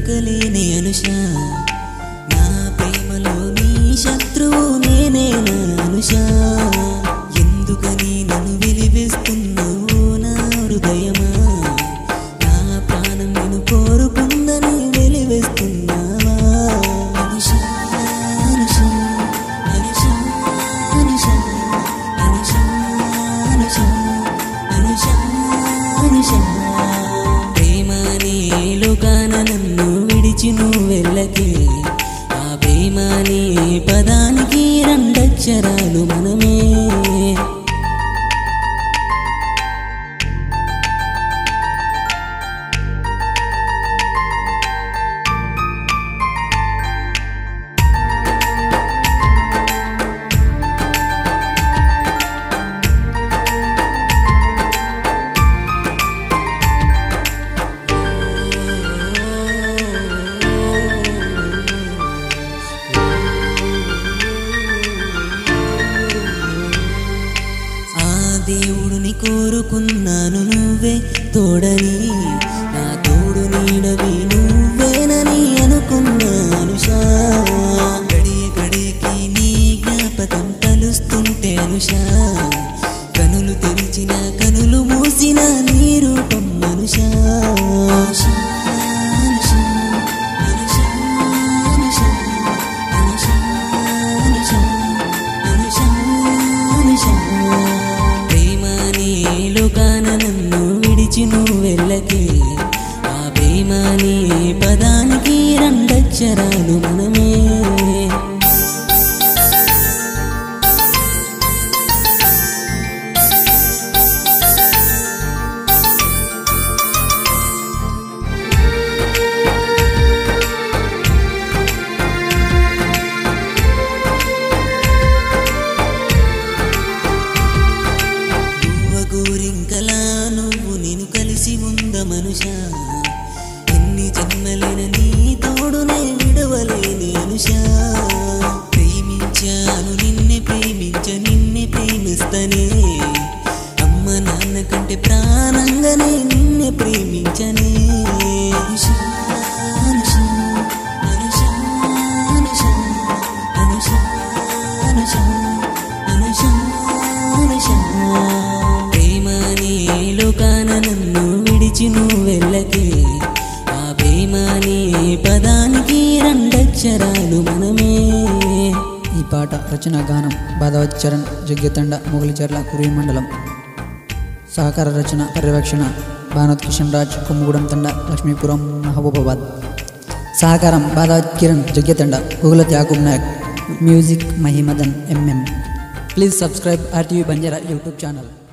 ఎరుకలేని అనుష నా ప్రేమలో నీ శత్రువు నేనే నా అనుష ఎందుకని నన్ను వెలివేస్తున్నావు నా హృదయమా నా ప్రాణం నేను కోరుకుందని వెలివేస్తున్నావా అనుష అనుష అనుష అనుష అనుష అనుష అనుష అనుష ప్రేమని లోకాన నన్ను విడిచి నువ్వు వెళ్ళకే ఆ ప్రేమని పదానికి రెండక్షరాలు మనమే ఆ దేవుడిని కోరుకున్నాను నువ్వే తోడని నా తోడు నీడవి నువ్వేనని అనుకున్నాను షా గడియ గడికి నీ జ్ఞాపకం తలుస్తుంటే అనుషా కనులు తెరిచిన కనులు మూసిన నీ రూపం మనుషా అనుషా, అనుషా, అనుషా, అనుషా, అనుషా, అనుషా, అనుషా, అనుషా. ప్రేమని లోకాన నన్ను విడిచి నువ్వు వెళ్ళకే ఆ ప్రేమని పదానికి రెండక్షరాలు మనమే గువ్వ గోరింకలా నువ్వు నేను కలిసి ఉంద మనుష ఎన్ని జన్మలైన నీ తోడునే విడవలేని అనుష ప్రేమించాను నిన్నే ప్రేమించ నిన్నే ప్రేమిస్తనే అమ్మ నాన్న కంటే ప్రాణంగానే నిన్నే ప్రేమించనే అనుష అనుష అనుష అనుష అనుష అనుష అనుష అనుష ప్రేమని లోకాన నన్ను విడిచి నువ్వు వెళ్ళకే ఆ ప్రేమని పదానికి రెండక్షరాలు మనమే ఈ పాట రచన గానం బాధవత్ చరణ్ జగ్యతండ మొగలిచర్ల కురి మండలం సహకార రచన పర్యవేక్షణ భానత్ కిషన్ రాజ్ కొమ్మగూడెం తండ లక్ష్మీపురం మహబూబాబాద్ సహకారం Badhavath Kiran Jagyathanda Gugulath Yakub Nayak music Mahimadan MM please subscribe RTV Banjara YouTube channel